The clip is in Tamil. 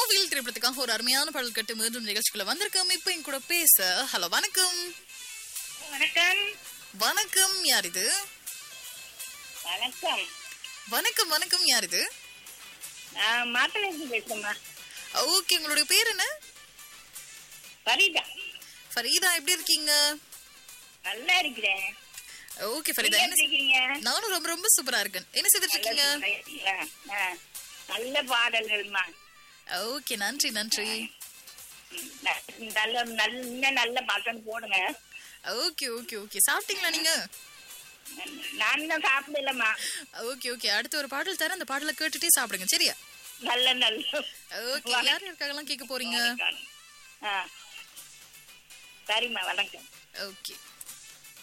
கோவில் திரைப்படத்துக்காக ஒரு அருமையான பாடல் கட்டு மீண்டும் நிகழ்ச்சிக்குள்ள வந்திருக்கோம் இப்ப என் கூட பேச ஹலோ வணக்கம் வணக்கம் வணக்கம் யார் இது வணக்கம் வணக்கம் வணக்கம் யார் இது நான் மாப்பிள்ளைக்கு பேசுறேம்மா ஓகே உங்களுடைய பேர் என்ன பரிதா ஃபரீதா எப்படி இருக்கீங்க நல்லா இருக்கிறேன் ஓகே நீங்க ஃபரீதா எப்படி என்ன இருக்கீங்க நானும் ரொம்ப ரொம்ப சூப்பரா இருக்கேன் என்ன செய்துட்டு இருக்கீங்க நல்லா ஆ, ஆ. நல்ல பாடல்கள்மா ஓகே நன்றி நன்றி ம், ந- நல்ல நல்ல இன்னும் நல்ல பாட்டம் போடுங்க ஓகே ஓகே ஓகே சாப்பிட்டீங்களா நீங்க நான் இன்னும் சாப்பிடலம்மா ஓகே ஓகே அடுத்து ஒரு பாடல் தரேன் அந்த பாடலை கேட்டுட்டே சாப்பிடுங்க சரியா நல்ல நல்ல ஓகே யார் யாருக்காகலாம் கேட்க போறீங்க ஆ சரிம்மா வணக்கம் ஓகே